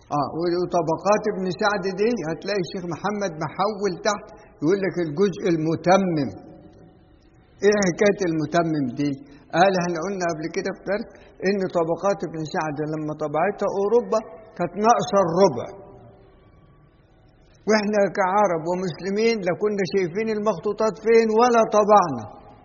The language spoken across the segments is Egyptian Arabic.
اه وطبقات ابن سعد دي هتلاقي الشيخ محمد محول تحت يقول لك الجزء المتمم ايه حكايه المتمم دي قال احنا قلنا قبل كده في درس ان طبقات ابن سعد لما طبعتها اوروبا كانت ناقصه الربع واحنا كعرب ومسلمين لا كنا شايفين المخطوطات فين ولا طبعنا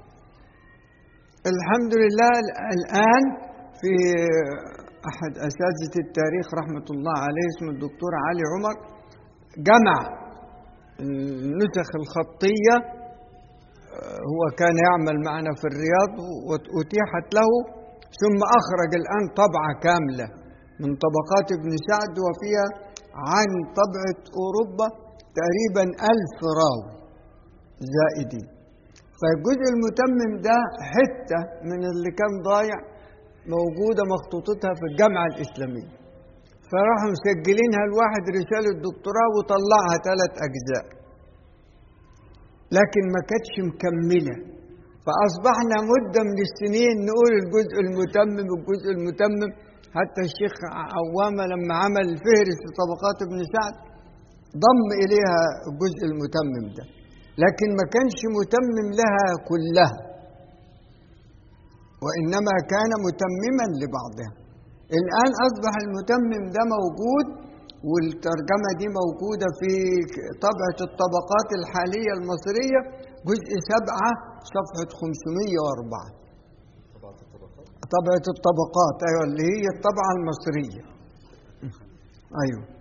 الحمد لله الان في احد اساتذه التاريخ رحمه الله عليه اسمه الدكتور علي عمر جمع النسخ الخطيه هو كان يعمل معنا في الرياض واتيحت له ثم اخرج الان طبعه كامله من طبقات ابن سعد وفيها عن طبعه اوروبا تقريبا ألف راوي زائدين فالجزء المتمم ده حته من اللي كان ضايع موجودة مخطوطتها في الجامعة الإسلامية فراحوا مسجلينها الواحد رسالة دكتوراه وطلعها ثلاث أجزاء لكن ما كانتش مكملة فأصبحنا مدة من السنين نقول الجزء المتمم الجزء المتمم حتى الشيخ عوامة لما عمل فهرس لطبقات ابن سعد ضم إليها الجزء المتمم ده لكن ما كانش متمم لها كلها وإنما كان متمما لبعضها الآن أصبح المتمم ده موجود والترجمة دي موجودة في طبعة الطبقات الحالية المصرية جزء سبعة صفحة 504 طبعة الطبقات أيوة اللي هي الطبعة المصرية أيوة